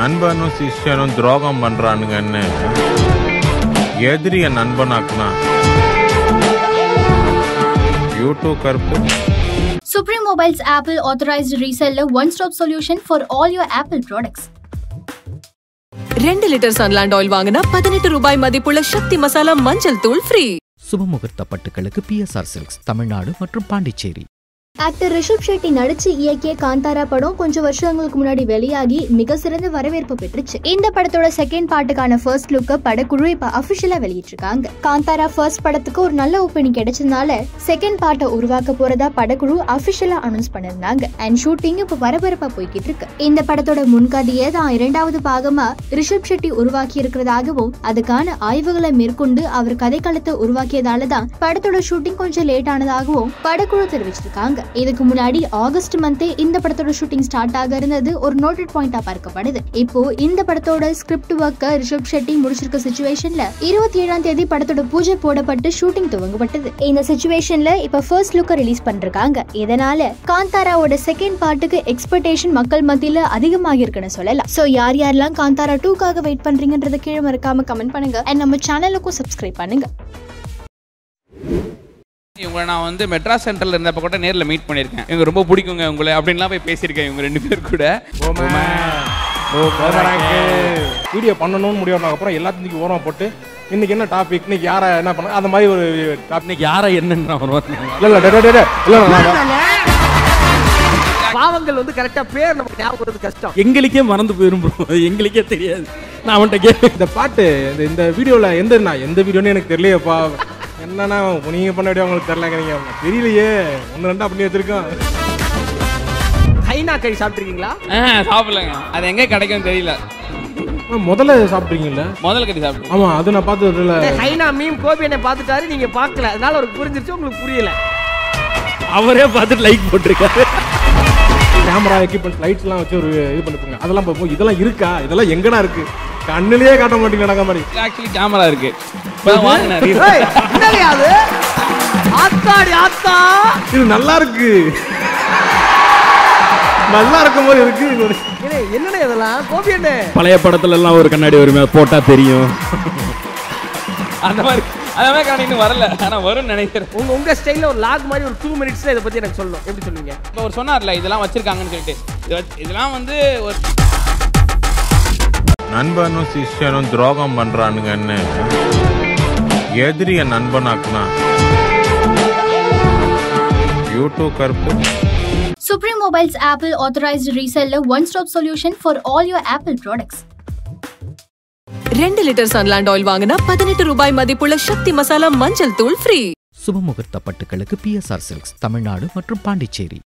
நண்பனும் சிஷ்யனும் துரோகம் பண்றானுங்கன்னு எதிரிய நண்பனாக்குனா யூடியூப் கருப்பு Supreme Mobile's Apple authorized reseller one stop solution for all your Apple products. ரெண்டு லிட்டர் சன்லாண்ட் ஆயில் வாங்கினா பதினெட்டு ரூபாய் மதிப்புள்ள சக்தி மசாலா மஞ்சள் தூள் ஃப்ரீ சுபமுகூர்த்த பட்டுகளுக்கு பிஎஸ்ஆர் சில்க்ஸ் தமிழ்நாடு மற்றும் பாண்டிச்சேரி ஆக்டர் ரிஷப் ஷெட்டி நடிச்சு இயக்கிய காந்தாரா படம் கொஞ்சம் வருஷங்களுக்கு முன்னாடி வெளியாகி மிக சிறந்த வரவேற்பு பெற்றுச்சு இந்த படத்தோட செகண்ட் பார்ட்டுக்கான ஃபர்ஸ்ட் லுக்க படக்குழு இப்ப அபிஷியலா வெளியிட்டிருக்காங்க காந்தாரா ஃபர்ஸ்ட் படத்துக்கு ஒரு நல்ல ஓப்பனிங் கிடைச்சதுனால செகண்ட் பார்ட்டை உருவாக்க போறதா படக்குழு அபிஷியலா அனௌன்ஸ் பண்ணிருந்தாங்க அண்ட் ஷூட்டிங் இப்ப பரபரப்பா போய்கிட்டு இருக்கு இந்த படத்தோட முன்கதையை தான் இரண்டாவது பாகமா ரிஷப் ஷெட்டி உருவாக்கி இருக்கிறதாகவும் அதுக்கான ஆய்வுகளை மேற்கொண்டு அவர் கதைக்களத்தை உருவாக்கியதால தான் படத்தோட ஷூட்டிங் கொஞ்சம் லேட் ஆனதாகவும் படக்குழு தெரிவிச்சிருக்காங்க இதுக்கு முன்னாடி ஆகஸ்ட் மந்தே இந்த படத்தோட ஷூட்டிங் ஸ்டார்ட் ஆக இருந்தது ஒரு நோட்டட் பாயிண்டா பார்க்கப்படுது இப்போ இந்த படத்தோட ஸ்கிரிப்ட் ஒர்க்க ரிஷப் ஷெட்டி முடிச்சிருக்க சுச்சுவேஷன்ல இருபத்தி ஏழாம் தேதி படத்தோட பூஜை போடப்பட்டு ஷூட்டிங் துவங்கப்பட்டது இந்த சுச்சுவேஷன்ல இப்ப ஃபர்ஸ்ட் லுக்க ரிலீஸ் பண்றாங்க இதனால காந்தாராவோட செகண்ட் பார்ட்டுக்கு எக்ஸ்பெக்டேஷன் மக்கள் மத்தியில அதிகமாக இருக்குன்னு சொல்லலாம் சோ யார் யாரெல்லாம் காந்தாரா டூக்காக வெயிட் பண்றீங்கன்றத கீழே மறக்காம கமெண்ட் பண்ணுங்க அண்ட் நம்ம சேனலுக்கும் சப்ஸ்கிரைப் பண்ணுங்க இவங்களை நான் வந்து மெட்ராஸ் சென்டரில் இருந்தப்ப கூட நேரில் மீட் பண்ணியிருக்கேன் இவங்க ரொம்ப பிடிக்குங்க உங்களை அப்படின்லாம் போய் பேசியிருக்கேன் இவங்க ரெண்டு பேர் கூட வீடியோ பண்ணணும்னு முடிவு அப்புறம் எல்லாத்தையும் ஓரமாக போட்டு இன்னைக்கு என்ன டாபிக் இன்னைக்கு யாரை என்ன பண்ண அந்த மாதிரி ஒரு டாபிக் இன்னைக்கு யாரை என்னன்னு வருவார் இல்ல இல்ல டே, டே, டே, இல்ல நான் பாவங்கள் வந்து கரெக்டா பேர் நமக்கு ஞாபகம் வருது கஷ்டம் எங்களுக்கே மறந்து போயிரும் bro. எங்களுக்கே தெரியாது நான் அவன்கிட்ட கேட்டேன் இந்த பாட்டு இந்த இந்த வீடியோல எந்த நான் எந்த வீடியோன்னு எனக்கு தெரியலையேப்பா என்னன்னா நீங்க பண்ண வீடியோ உங்களுக்கு தெரியலங்கிறீங்க தெரியலையே ஒன்று ரெண்டா பண்ணி வச்சிருக்கோம் ஹைனா கறி சாப்பிட்டுருக்கீங்களா ஆ சாப்பிடலங்க அது எங்கே கிடைக்கும்னு தெரியல ஆ, முதல்ல சாப்பிட்றீங்கல்ல முதல் கறி சாப்பிட்டேன் ஆமா அது நான் பார்த்தது இல்ல ஹைனா மீம் கோபி என்னை பார்த்துட்டாரு நீங்க பார்க்கல அதனால அவருக்கு புரிஞ்சிருச்சு உங்களுக்கு புரியல அவரே பார்த்துட்டு லைக் போட்டிருக்காரு கேமரா எக்யூப்மெண்ட் லைட்ஸ்லாம் வச்சு ஒரு இது பண்ணிருப்பாங்க அதெல்லாம் பார்ப்போம் இதெல்லாம் இருக்கா இதெல்லாம் எங்கடா இருக்கு கண்ணுலயே காட்ட மாட்டீங்க நடக்க மாதிரி ஆக்சுவலி கேமரா இருக்கு இப்போ வாங்கினேன் ஏய், என்னங்க அது ஆத்தாடி ஆத்தா இது நல்லா இருக்கு நல்லா இருக்கும் போது இருக்கு இது ஒரு ஏய், என்னண்ணே இதெல்லாம் கோபி என்ன பழைய படத்துல எல்லாம் ஒரு கண்ணாடி வருமே அது போட்டா தெரியும் அந்த மாதிரி அந்த மாதிரி கண்ணு இன்னும் வரல ஆனால் வரும்னு நினைக்கிறேன் உங்க உங்க ஸ்டைல்ல ஒரு லாக் மாதிரி ஒரு டூ மினிட்ஸ்ல இதை பத்தி எனக்கு சொல்லணும் எப்படி சொல்லுவீங்க இப்போ ஒரு சொன்னார்ல இதெல்லாம் வச்சிருக்காங்கன்னு சொல்லிட்டு இது வச்சு- இதெல்லாம் வந்து ஒரு நண்பனும் சிஷ்யனும் துரோகம் பண்றானுங்கன்னு எதிரிய நண்பனாக்குனா யூடியூப் கருப்பு Supreme Mobile's Apple authorized reseller one stop solution for all your Apple products. ரெண்டு லிட்டர் சன்லாண்ட் ஆயில் வாங்கினா பதினெட்டு ரூபாய் மதிப்புள்ள சக்தி மசாலா மஞ்சள் தூள் ஃப்ரீ சுபமுகூர்த்த பட்டுகளுக்கு பிஎஸ்ஆர் சில்க்ஸ் தமிழ்நாடு மற்றும் பாண்டிச்சேரி